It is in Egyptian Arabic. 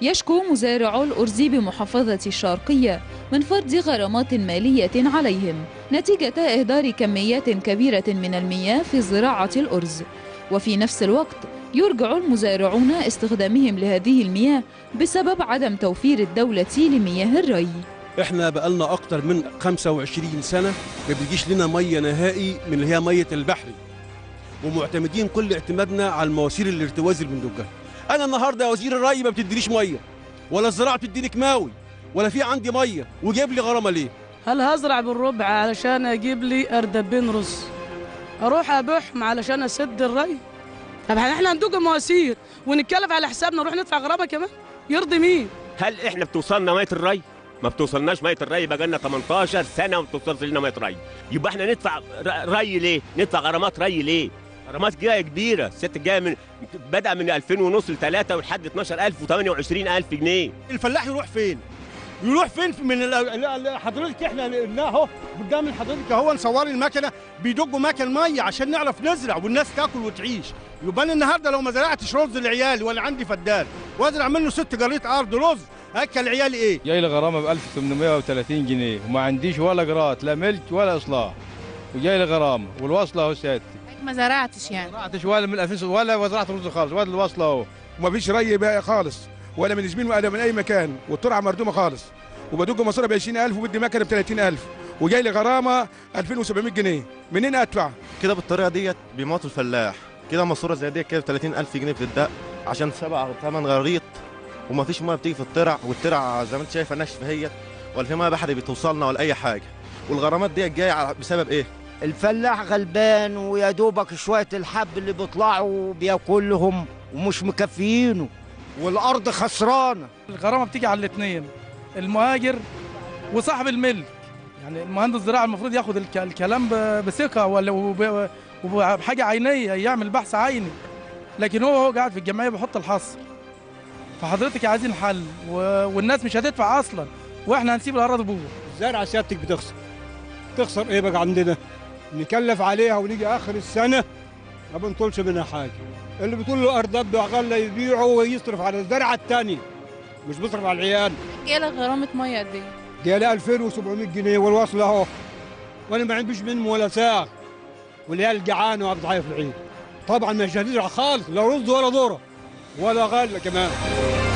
يشكو مزارعو الأرز بمحافظة الشرقية من فرض غرامات مالية عليهم نتيجة إهدار كميات كبيرة من المياه في زراعة الأرز وفي نفس الوقت يرجع المزارعون استخدامهم لهذه المياه بسبب عدم توفير الدولة لمياه الري احنا بقالنا اكتر من 25 سنه ما بيجيش لنا ميه نهائي من اللي هي ميه البحري ومعتمدين كل اعتمادنا على المواسير الارتواز اللي بندجها انا النهارده يا وزير الري ما بتدينيش ميه ولا الزراعه بتديني كماوي ولا في عندي ميه وجايب لي غرامه ليه هل هزرع بالربع علشان اجيب لي اردبين رز اروح ابيعهم علشان اسد الري طب احنا هندوج مواسير ونتكلف على حسابنا نروح ندفع غرامه كمان يرضي مين هل احنا بتوصلنا ميه الري ما بتوصلناش ميه الري بقى لنا 18 سنه وما بتوصلش لنا ميه ري يبقى احنا ندفع ر- ري ليه ندفع غرامات ري ليه غرامات جايه كبيره الست جايه من بدا من 2000 ونص ل 3 ولحد 12000 و28000 جنيه الفلاح يروح فين يروح فين من ال- ال- ال- حضرتك احنا قلناه اهو قدام حضرتك اهو نصور المكنه بيدقوا مكن ميه عشان نعرف نزرع والناس تاكل وتعيش يبقى انا النهارده لو ما زرعتش رز لعيالي ولا عندي فدان وازرع منه ست جريت ارض رز اكل عيالي ايه جاي لي غرامه ب 1830 جنيه وما عنديش ولا جرات لا ملك ولا اصلاح وجاي لي غرامه والوصله اهو سيادتي ما زرعتش يعني ما زرعتش ولا من 2000 ولا زرعت رز خالص ولا الوصله اهو وما فيش ري بقى خالص ولا من زميل ولا من اي مكان والترعه مردومه خالص وبدق ماسوره ب 20000 وبدي مكنه ب 30000 وجاي لي غرامه 2700 جنيه منين ادفع؟ كده بالطريقه ديت بيموت الفلاح كده ماسوره زي دي كده ب 30000 جنيه بتدق عشان سبع ثمان غريط وما فيش ميه بتيجي في الترع والترع زي ما انت شايفه ناشفه هي ولا في ميه بحري بتوصلنا ولا اي حاجه والغرامات ديت جايه على- بسبب ايه؟ الفلاح غلبان ويا دوبك شويه الحب اللي بيطلعوا بياكلهم ومش مكفيينه والارض خسرانه الغرامه بتيجي على الاثنين المهاجر وصاحب الملك يعني المهندس الزراعي المفروض ياخد الك- الكلام ب- بثقه ولا وب- وبحاجه عينيه يعمل بحث عيني لكن هو هو قاعد في الجمعيه بيحط الحصر فحضرتك عايزين حل و... والناس مش هتدفع اصلا واحنا هنسيب الاراضي بوه الزرعه سيادتك بتخسر تخسر ايه بقى عندنا نكلف عليها ونيجي اخر السنه ما بنطولش منها حاجه اللي بتقول له ارض اغلى يبيعه ويصرف على الزرعه الثانيه مش بيصرف على العيال جالك غرامة مية قد ايه؟ جالي 2700 جنيه والوصل اهو وانا ما عنديش منه ولا ساغ والعيال جعانه وقاعد في العيد طبعا مش هتزرع خالص لا رز ولا ذره ولا غله كمان